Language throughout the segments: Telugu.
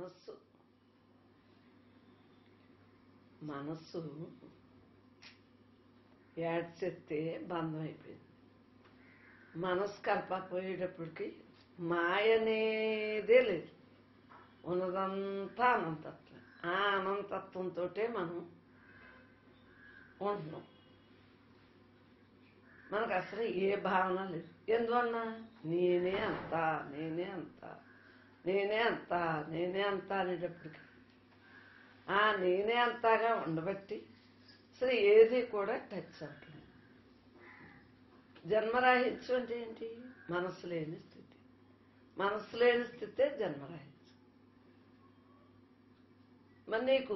మనస్సు మనస్సు ఏడ్చెత్తే బంధం అయిపోయింది మనసు కలపకపోయేటప్పటికి మాయ అనేదే లేదు ఉన్నదంతా అనంతత్వం ఆ అనంతత్వంతో మనం ఉంటున్నాం మనకు అసలు ఏ భావన లేదు ఎందువల్ల నేనే అంత నేనే అంత నేనే అంత నేనే అంత అనేటప్పటికి ఆ నేనే అంతగా ఉండబట్టి అసలు ఏది కూడా టచ్ అవ్వట్లేదు జన్మరాహిత్యం అంటే ఏంటి మనసు లేని స్థితి మనసు లేని స్థితే జన్మరాహిత్యం మరి నీకు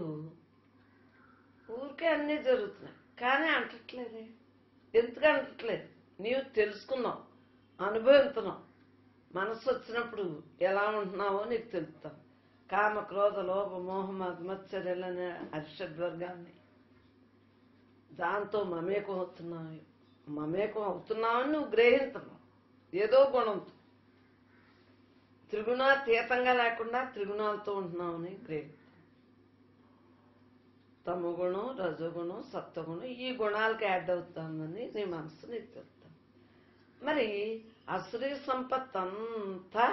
ఊరికే అన్నీ జరుగుతున్నాయి కానీ అంటట్లేదే ఎందుకు అంటట్లేదు నీవు తెలుసుకున్నావు అనుభవిస్తున్నావు మనసు వచ్చినప్పుడు ఎలా ఉంటున్నావో నీకు తెలుస్తాం కామ క్రోధ లోభ మోహ మత్సర్యాలనే అరిషడ్వర్గాన్ని దాంతో మమేకం అవుతున్నావు మమేకం అవుతున్నావని నువ్వు గ్రహిస్తున్నావు ఏదో గుణంతో త్రిగుణాతీతంగా లేకుండా త్రిగుణాలతో ఉంటున్నావని గ్రహిస్తాం తమగుణం రజోగుణం సత్వగుణం ఈ గుణాలకు యాడ్ అవుతుందని నీ మనసు నీకు తెలుస్తాం మరి అసురీ సంపత్ అంతా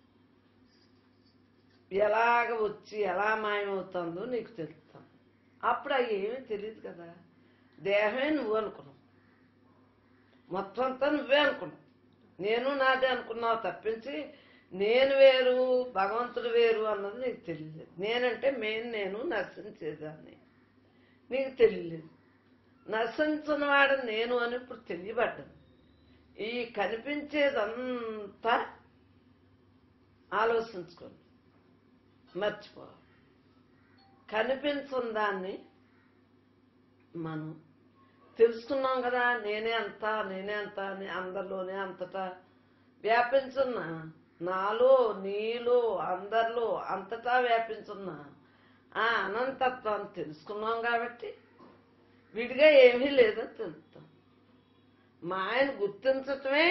ఎలాగ వచ్చి ఎలా మాయమవుతుందో నీకు తెలుస్తాం అప్పుడు అవి ఏమీ తెలియదు కదా దేహమే నువ్వు అనుకున్నావు మొత్తం అంతా నువ్వే అనుకున్నావు నేను నాదే అనుకున్నావు తప్పించి నేను వేరు భగవంతుడు వేరు అన్నది నీకు తెలియలేదు నేనంటే మెయిన్ నేను నశించేదాన్ని నీకు తెలియలేదు నశించిన వాడు నేను అని ఇప్పుడు తెలియబడ్డాను ఈ కనిపించేదంతా ఆలోచించుకోండి మర్చిపో కనిపించిన దాన్ని మనం తెలుసుకున్నాం కదా నేనే అంత నేనే అంత అని అందరిలోనే అంతటా వ్యాపించున్న నాలో నీలో అందరిలో అంతటా వ్యాపించున్న ఆ అనంతత్వాన్ని తెలుసుకున్నాం కాబట్టి విడిగా ఏమీ లేదని తెలుస్తాం మాయను గుర్తించటమే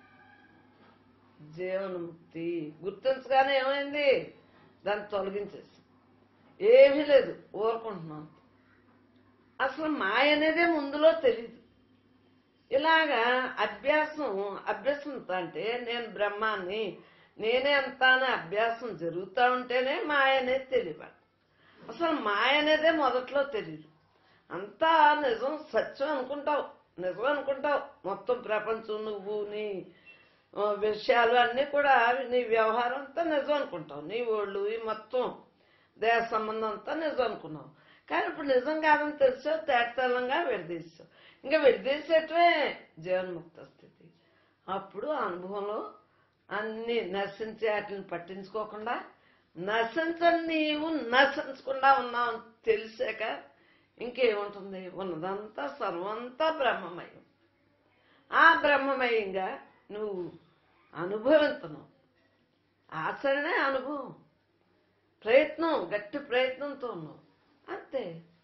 జీవనముక్తి గుర్తించగానే ఏమైంది దాన్ని తొలగించేసి ఏమీ లేదు ఊరుకుంటున్నాం అసలు మాయ అనేదే ముందులో తెలియదు ఇలాగా అభ్యాసం అభ్యసం అంటే నేను బ్రహ్మాన్ని నేనే అంతా అనే అభ్యాసం జరుగుతూ ఉంటేనే మాయ అనేది తెలియబడ అసలు మాయ అనేదే మొదట్లో తెలియదు అంతా నిజం సత్యం అనుకుంటావు నిజం అనుకుంటావు మొత్తం ప్రపంచం నువ్వు నీ ఆ, విషయాలు అన్నీ కూడా నీ వ్యవహారం అంతా నిజం అనుకుంటావు నీ ఒళ్ళు ఈ మొత్తం దేహ సంబంధం అంతా నిజం అనుకున్నావు కానీ ఇప్పుడు నిజం కాదని తెలిసావు తేటతెల్లంగా విడదీసావు ఇంకా విడదీసేటమే జీవన్ముక్త స్థితి అప్పుడు ఆ అనుభవంలో అన్ని నశించే వాటిని పట్టించుకోకుండా నశించని నీవు నశించకుండా ఉన్నావు అని తెలిసాక ఇంకేముంటుంది ఉన్నదంతా సర్వంతా బ్రహ్మమయం ఆ బ్రహ్మమయంగా నువ్వు అనుభవిస్తున్నావు ఆచరణే అనుభవం ప్రయత్నం గట్టి ప్రయత్నంతో ఉన్నావు అంతే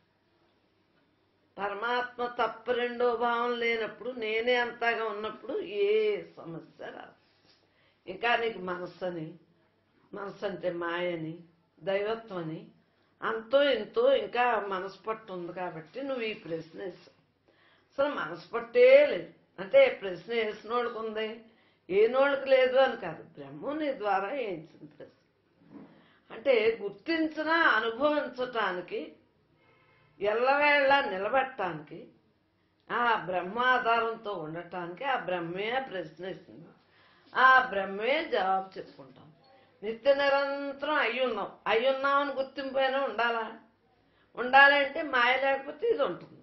పరమాత్మ తప్ప రెండో భావం లేనప్పుడు నేనే అంతగా ఉన్నప్పుడు ఏ సమస్య రాదు ఇంకా నీకు మనస్సు అని మనసు అంటే మాయని దైవత్వం అని అంతో ఎంతో ఇంకా మనసు పట్టు ఉంది కాబట్టి నువ్వు ఈ ప్రశ్న వేసావు అసలు మనసు పట్టే లేదు అంటే ప్రశ్న వేసినోళ్ళకి ఉంది ఏనోళ్ళకి లేదు అని కాదు బ్రహ్మ నీ ద్వారా వేయించిన ప్రశ్న అంటే గుర్తించిన అనుభవించటానికి ఎల్లవేళ నిలబెట్టడానికి ఆ బ్రహ్మాధారంతో ఉండటానికి ఆ బ్రహ్మే ప్రశ్నిస్తుంది ఆ బ్రహ్మే జవాబు చెప్పుకుంటాం నిత్య నిరంతరం అయి ఉన్నాం అయి ఉన్నామని గుర్తింపైనా ఉండాలా ఉండాలంటే మాయ లేకపోతే ఇది ఉంటుంది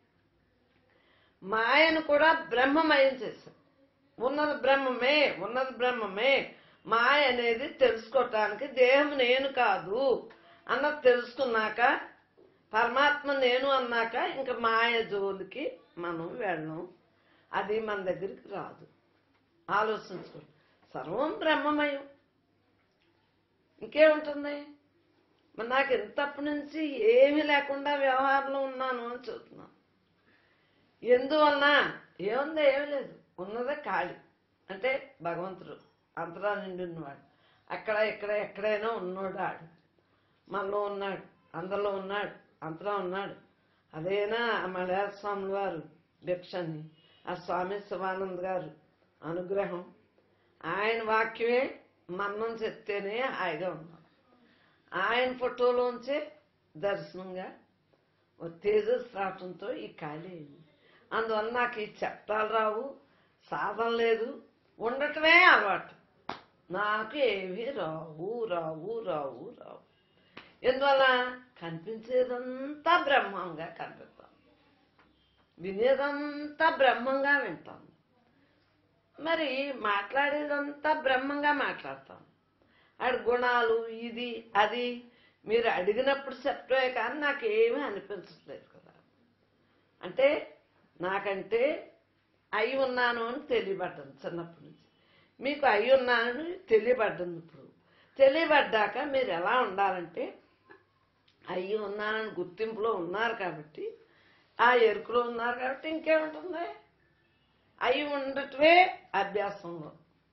మాయను కూడా బ్రహ్మమయం చేశాం ఉన్నది బ్రహ్మమే ఉన్నది బ్రహ్మమే మాయ అనేది తెలుసుకోవటానికి దేహం నేను కాదు అన్నది తెలుసుకున్నాక పరమాత్మ నేను అన్నాక ఇంకా మాయ జోలికి మనం వెళ్ళం అది మన దగ్గరికి రాదు ఆలోచించుకోండి సర్వం బ్రహ్మమయం ఇంకేముంటుంది మరి నాకు ఇంతప్పటి నుంచి ఏమీ లేకుండా వ్యవహారంలో ఉన్నాను అని చెబుతున్నాను ఎందువలన ఏముంది ఏమీ లేదు ఉన్నదే ఖాళీ అంటే భగవంతుడు అంతరా నిండి ఉన్నవాడు అక్కడ ఇక్కడ ఎక్కడైనా ఉన్నోడు ఆడు మనలో ఉన్నాడు అందరిలో ఉన్నాడు అంతలో ఉన్నాడు అదేనా మలయాళ స్వాముల వారు భిక్షని ఆ స్వామి శివానంద్ గారు అనుగ్రహం ఆయన వాక్యమే మన్నం చెప్తేనే హాయిగా ఉన్నాం ఆయన ఫోటోలోంచే దర్శనంగా ఓ తేజస్ రావటంతో ఈ ఖాళీ అయింది అందువల్ల నాకు ఈ చట్టాలు రావు సాధన లేదు ఉండటమే అలవాటు నాకు ఏవి రావు రావు రావు రావు ఎందువల్ల కనిపించేదంతా బ్రహ్మంగా కనిపిస్తాం వినేదంతా బ్రహ్మంగా వింటాం మరి మాట్లాడేదంతా బ్రహ్మంగా మాట్లాడతాం ఆడి గుణాలు ఇది అది మీరు అడిగినప్పుడు చెప్పే కానీ నాకు ఏమీ అనిపించట్లేదు కదా అంటే నాకంటే అయి ఉన్నాను అని తెలియబడ్డాను చిన్నప్పటి నుంచి మీకు అయి ఉన్నానని తెలియబడ్డాను ఇప్పుడు తెలియబడ్డాక మీరు ఎలా ఉండాలంటే అయ్యి ఉన్నానని గుర్తింపులో ఉన్నారు కాబట్టి ఆ ఎరుకులో ఉన్నారు కాబట్టి ఇంకేముంటుంది అయి ఉండటమే అభ్యాసంలో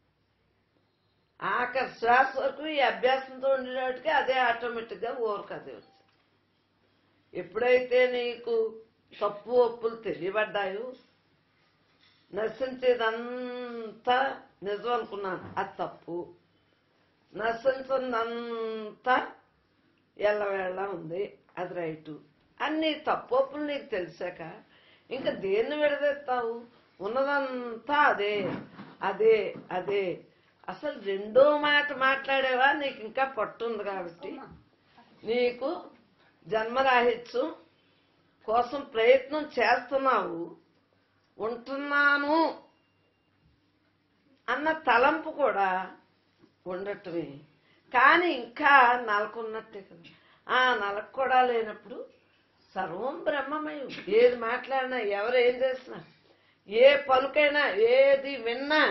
ఆఖరి శ్వాస వరకు ఈ అభ్యాసంతో ఉండేటికి అదే ఆటోమేటిక్గా ఓరకు అదే వచ్చింది ఎప్పుడైతే నీకు తప్పు ఒప్పులు తెలియబడ్డాయో నశించేదంతా నిజం అనుకున్నాను అది తప్పు నశించిందంతా ఎల్లవేళ ఉంది అది రైటు అన్ని తప్పు ఒప్పులు నీకు తెలిసాక ఇంకా దేన్ని విడదెత్తావు ఉన్నదంతా అదే అదే అదే అసలు రెండో మాట మాట్లాడేవా నీకు ఇంకా పట్టుంది కాబట్టి నీకు జన్మరాహిత్యం కోసం ప్రయత్నం చేస్తున్నావు ఉంటున్నాను అన్న తలంపు కూడా ఉండటమే కానీ ఇంకా నలకున్నట్టే కదా ఆ నలకు కూడా లేనప్పుడు సర్వం బ్రహ్మమయం ఏది మాట్లాడినా ఎవరు ఏం చేసినా ఏ పలుకైనా ఏది విన్నా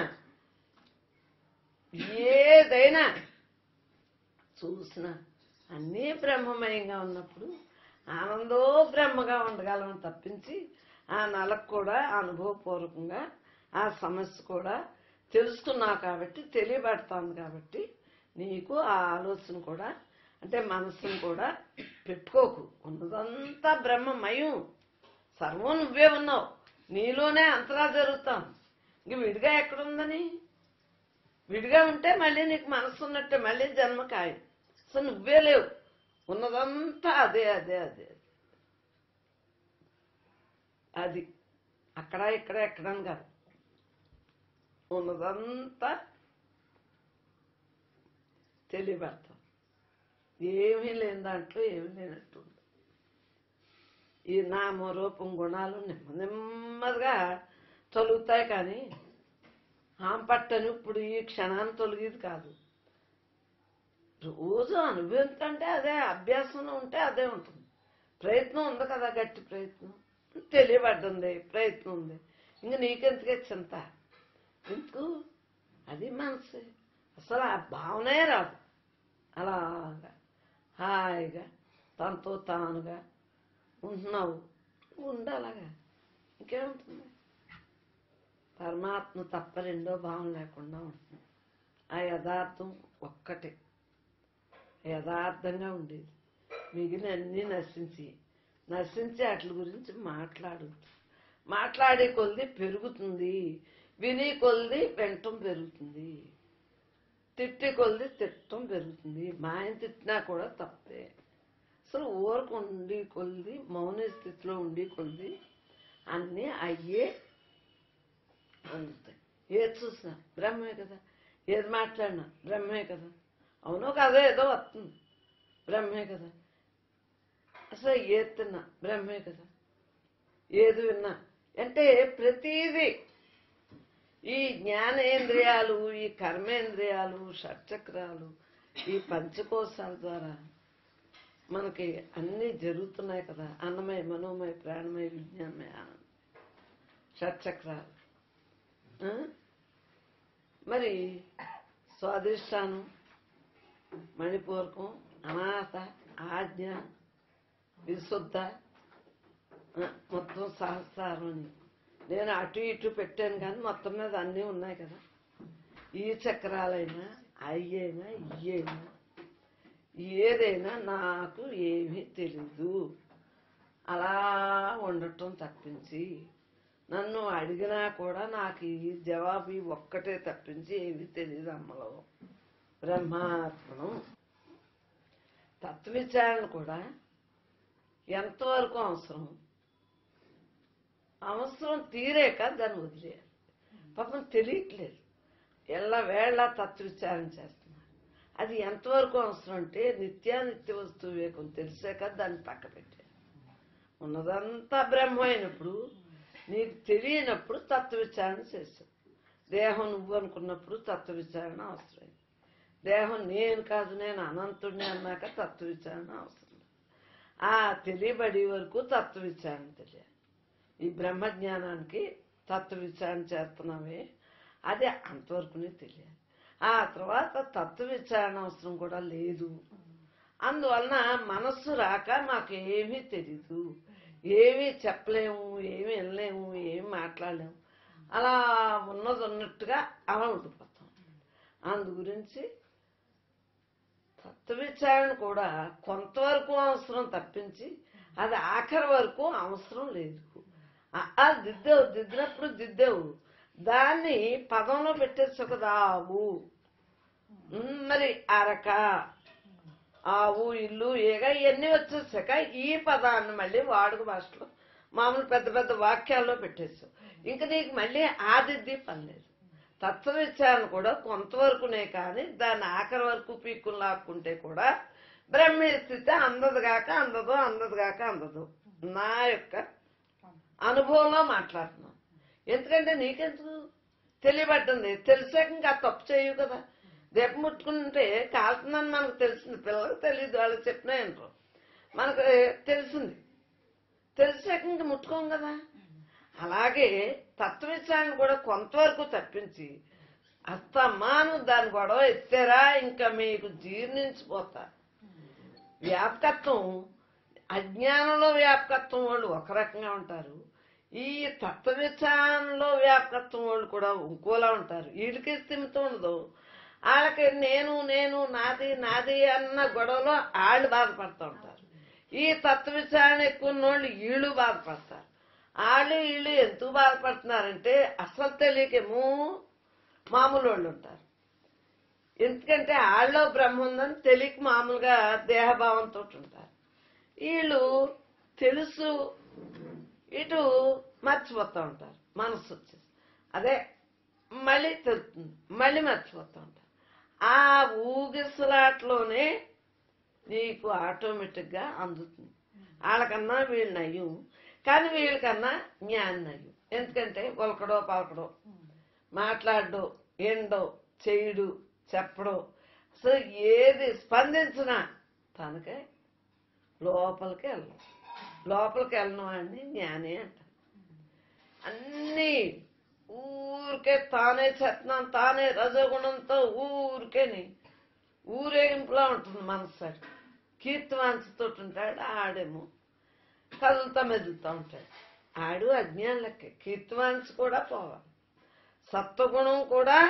ఏదైనా చూసినా అన్నీ బ్రహ్మమయంగా ఉన్నప్పుడు ఆనందో బ్రహ్మగా ఉండగలం తప్పించి ఆ నలకు కూడా అనుభవపూర్వకంగా ఆ సమస్య కూడా తెలుసుకున్నావు కాబట్టి తెలియబడుతోంది కాబట్టి నీకు ఆ ఆలోచన కూడా అంటే మనస్సును కూడా పెట్టుకోకు ఉన్నదంతా బ్రహ్మమయం సర్వం నువ్వే ఉన్నావు నీలోనే అంతరా జరుగుతాం ఇంక విడిగా ఎక్కడుందని విడిగా ఉంటే మళ్ళీ నీకు మనసు ఉన్నట్టే మళ్ళీ జన్మ ఖాయం సో నువ్వే లేవు ఉన్నదంతా అదే అదే అదే అది అక్కడ ఇక్కడ ఎక్కడం కాదు ఉన్నదంతా తెలియబడతాం ఏమీ లేని దాంట్లో ఏమీ లేనట్టు ఉంది. ఈ నామరూపం గుణాలు నెమ్మ నెమ్మదిగా తొలుగుతాయి కానీ ఆంపట్టని ఇప్పుడు ఈ క్షణాన్ని తొలగేది కాదు రోజు అనుభవించంటే అదే అభ్యాసంలో ఉంటే అదే ఉంటుంది ప్రయత్నం ఉంది కదా గట్టి ప్రయత్నం తెలియబడ్డంది ప్రయత్నం ఉంది ఇంక నీకెందుకే చింత ఎందుకు అది మనసు అసలు ఆ భావనే రాదు అలాగా హాయిగా తనతో తానుగా ఉంటున్నావు ఉండాలగా ఇంకేముంటుంది పరమాత్మ తప్ప రెండో భావం లేకుండా ఉంటుంది ఆ యథార్థం ఒక్కటే యథార్థంగా ఉండేది మిగిలిన అన్నీ నశించి నశించి వాటి గురించి మాట్లాడు మాట్లాడే కొద్ది పెరుగుతుంది విని కొద్ది వెంటం పెరుగుతుంది తిట్టి కొద్ది తిట్టం పెరుగుతుంది మాయం తిట్టినా కూడా తప్పే అసలు ఊరకు ఉండి కొద్ది మౌన స్థితిలో ఉండి కొద్ది అన్నీ అయ్యే అందుతాయి ఏది చూసినా బ్రహ్మే కదా ఏది మాట్లాడినా బ్రహ్మే కదా అవునో కాదో ఏదో వస్తుంది బ్రహ్మే కదా అసలు ఏది తిన్నా బ్రహ్మే కదా ఏది విన్నా అంటే ప్రతీది ఈ జ్ఞానేంద్రియాలు ఈ కర్మేంద్రియాలు షట్చక్రాలు ఈ పంచకోశాల ద్వారా మనకి అన్నీ జరుగుతున్నాయి కదా అన్నమయ మనోమయ ప్రాణమయ విజ్ఞానమయ ఆనందం షట్చక్రాలు ఆ? మరి స్వాదిష్టానం మణిపూర్వకం అనాథ ఆజ్ఞ విశుద్ధ ఆ, మొత్తం సహస్రారం అని నేను అటు ఇటు పెట్టాను కానీ మొత్తం మీద అన్నీ ఉన్నాయి కదా ఈ చక్రాలైనా అయ్యైనా ఇయ్యైనా ఏదైనా నాకు ఏమీ తెలీదు అలా ఉండటం తప్పించి నన్ను అడిగినా కూడా నాకు ఈ జవాబు ఈ ఒక్కటే తప్పించి ఏమీ తెలియదు అమ్మలో బ్రహ్మార్పణం తత్వవిచారణ కూడా ఎంతవరకు అవసరం అవసరం తీరేక దాన్ని వదిలేయాలి పాపం తెలియట్లేదు ఎల్ల వేళ తత్వవిచారణ చేస్తున్నారు అది ఎంతవరకు అవసరం అంటే నిత్యానిత్య వస్తువు వివేకం తెలిసాక దాన్ని పక్క పెట్టారు ఉన్నదంతా బ్రహ్మ అయినప్పుడు నీకు తెలియనప్పుడు తత్వ విచారణ చేశావు దేహం నువ్వు అనుకున్నప్పుడు తత్వ విచారణ అవసరం దేహం నేను కాదు నేను అనంతుడిని అన్నాక తత్వ విచారణ అవసరం ఆ తెలియబడి వరకు తత్వ విచారణ తెలియాలి ఈ బ్రహ్మ జ్ఞానానికి తత్వ విచారణ చేస్తున్నామే అది అంతవరకునే తెలియాలి ఆ తర్వాత తత్వ విచారణ అవసరం కూడా లేదు అందువలన మనస్సు రాక మాకు ఏమీ తెలీదు ఏమీ చెప్పలేము ఏమీ వినలేము ఏమీ మాట్లాడలేము అలా ఉన్నది ఉన్నట్టుగా అలా ఉండిపోతాం అందు గురించి తత్వ విచారణ కూడా కొంతవరకు అవసరం తప్పించి అది ఆఖరి వరకు అవసరం లేదు ఆ- ఆ దిద్దేవు దిద్దినప్పుడు దిద్దేవు దాన్ని పదంలో పెట్టేసి ఒక దావు ఉమ్, మరి అరక ఆవు ఇల్లు ఏగ ఇవన్నీ వచ్చేసాక ఈ పదాన్ని మళ్ళీ వాడుక భాషలో మామూలు పెద్ద పెద్ద వాక్యాల్లో పెట్టేసావు ఇంక నీకు మళ్ళీ ఆదిద్ది పని లేదు తత్వ విచారణ కూడా కొంతవరకునే కానీ దాన్ని ఆఖరి వరకు పీక్కుని లాక్కుంటే కూడా బ్రహ్మ స్థితి అందదు కాక అందదు అందదు కాక అందదు నా యొక్క అనుభవంలో మాట్లాడుతున్నాను ఎందుకంటే నీకెందుకు తెలియబడ్డంది తెలిసాక ఇంకా తప్పు చేయవు కదా దీపం ముట్టుకుంటే కాలుతుందని మనకు తెలిసింది పిల్లలకు తెలియదు వాళ్ళకి చెప్పినా ఏంటో మనకు తెలిసింది తెలిసాక ఇంక ముట్టుకోం కదా అలాగే తత్వ విచారణ కూడా కొంతవరకు తప్పించి అస్తమాను దాని గొడవ ఎత్తారా ఇంకా మీకు జీర్ణించిపోతారు వ్యాపకత్వం అజ్ఞానంలో వ్యాపకత్వం వాళ్ళు ఒక రకంగా ఉంటారు ఈ తత్వ విచారణలో వ్యాపకత్వం వాళ్ళు కూడా ఇంకోలా ఉంటారు వీళ్ళకి స్థిమితం ఉండదు వాళ్ళకి నేను నేను నాది నాది అన్న గొడవలో వాళ్ళు బాధపడుతూ ఉంటారు ఈ తత్వ విచారణ ఎక్కువ ఉన్నోళ్ళు వీళ్ళు బాధపడతారు వాళ్ళు వీళ్ళు ఎందుకు బాధపడుతున్నారంటే అసలు తెలియకేమో మామూలు వాళ్ళు ఉంటారు ఎందుకంటే వాళ్ళలో బ్రహ్మ ఉందని తెలియక మామూలుగా దేహభావంతో ఉంటారు వీళ్ళు తెలుసు ఇటు మర్చిపోతూ ఉంటారు మనసు వచ్చేసి అదే మళ్ళీ తెలుస్తుంది మళ్ళీ మర్చిపోతూ ఉంటారు ఆ ఊగిసలాట్లోనే నీకు ఆటోమేటిక్గా అందుతుంది వాళ్ళకన్నా వీళ్ళు నయ్యం కానీ వీళ్ళకన్నా జ్ఞానం నయ్యం ఎందుకంటే ఒలకడో పలకడో మాట్లాడడో ఎండో చేయుడు చెప్పడో అసలు ఏది స్పందించినా తనకే లోపలికి వెళ్ళడం లోపలికి వెళ్ళిన వాడిని జ్ఞాని అంటారు అన్నీ ఊరికే తానే చెత్నం తానే రజగుణంతో ఊరికేని ఊరేగింపులా ఉంటుంది మనసు కీర్తివాంశతో ఉంటాడు ఆడేమో కదులుతా మెదులుతూ ఉంటాడు ఆడు అజ్ఞానం లెక్క కీర్తివాంశ కూడా పోవాలి సత్వగుణం కూడా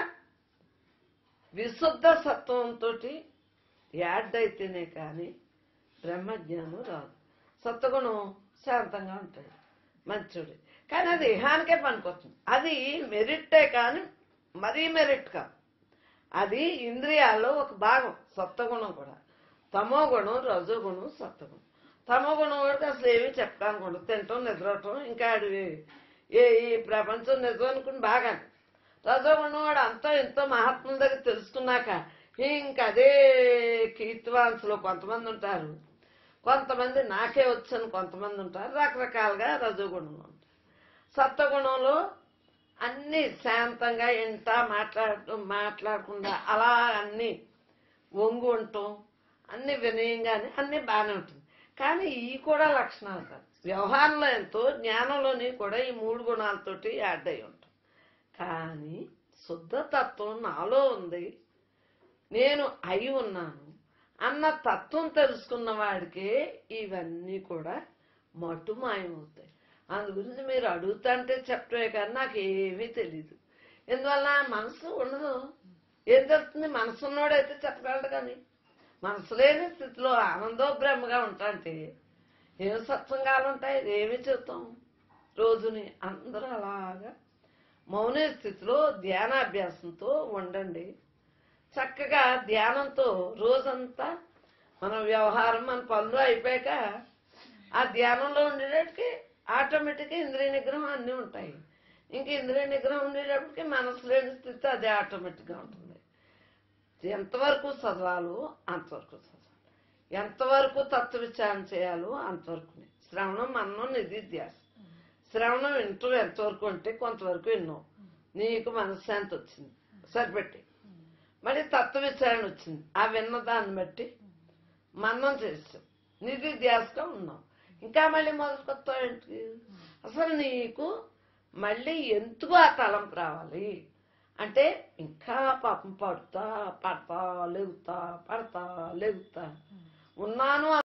విశుద్ధ సత్వంతో యాడ్ అయితేనే కానీ బ్రహ్మజ్ఞానం రాదు సత్వగుణం శాంతంగా ఉంటాడు మంచోడు కానీ అది ఇహానికే పనికొస్తుంది అది మెరిట్టే కానీ మరీ మెరిట్ కాదు అది ఇంద్రియాల్లో ఒక భాగం సత్వగుణం కూడా తమో గుణం రజోగుణం సత్వగుణం తమో గుణం వాడికి అసలు ఏమీ చెప్పడానికి ఉండదు తినటం నిద్రవటం ఇంకా అడివి ఏ ఈ ప్రపంచం నిజం అనుకుని బాగా రజోగుణం వాడు అంతో ఎంతో మహాత్ముల దగ్గర తెలుసుకున్నాక ఇంక అదే కీర్తివాంశలో కొంతమంది ఉంటారు కొంతమంది నాకే వచ్చని కొంతమంది ఉంటారు రకరకాలుగా రజోగుణంలో ఉంటారు సత్వగుణంలో అన్ని శాంతంగా ఇంట మాట్లాడు మాట్లాడకుండా అలా అన్ని వంగు ఉండటం అన్ని వినయంగానే అన్ని బాగానే ఉంటుంది కానీ ఈ కూడా లక్షణాలు కాదు వ్యవహారంలో ఎంతో జ్ఞానంలోని కూడా ఈ మూడు గుణాలతోటి యాడ్ అయి ఉంటాం కానీ శుద్ధతత్వం నాలో ఉంది నేను అయి ఉన్నాను అన్న తత్వం తెలుసుకున్న వాడికే ఇవన్నీ కూడా మటు మాయమవుతాయి అందు గురించి మీరు అడుగుతుంటే చెప్పే కానీ నాకు ఏమీ తెలీదు ఎందువల్ల మనసు ఉండదు ఏం తెలుస్తుంది మనసు ఉన్నోడైతే చెప్పగలడు కానీ మనసు లేని స్థితిలో ఆనందో బ్రహ్మగా ఉంటాంటే ఏం సత్సంగాలు ఉంటాయి ఏమి చెప్తాం రోజుని అందరూ అలాగా మౌన స్థితిలో ధ్యానాభ్యాసంతో ఉండండి చక్కగా ధ్యానంతో రోజంతా మన వ్యవహారం మన పనులు అయిపోయాక ఆ ధ్యానంలో ఉండేటప్పటికి ఆటోమేటిక్గా ఇంద్రియ నిగ్రహం అన్నీ ఉంటాయి ఇంక ఇంద్రియ నిగ్రహం ఉండేటప్పటికి మనసు లేని స్థితి అదే ఆటోమేటిక్గా ఉంటుంది ఎంతవరకు చదవాలో అంతవరకు చదవాలి ఎంతవరకు తత్వ విచారణ చేయాలో అంతవరకు శ్రవణం మన్నం నిధి ధ్యాస శ్రవణం వింటూ ఎంతవరకు అంటే కొంతవరకు విన్నావు నీకు మనశ్శాంతి వచ్చింది సరిపెట్టి మళ్ళీ తత్వ విచారణ వచ్చింది ఆ విన్న దాన్ని బట్టి మన్నం చేస్తాం నిధి ధ్యాసగా ఉన్నాం ఇంకా మళ్ళీ మొదలు కొత్త ఏంటి అసలు నీకు మళ్ళీ ఎందుకు ఆ తలంపు రావాలి అంటే ఇంకా పాపం పడుతా పడతా లేగుతా పడతా లేగుతా ఉన్నాను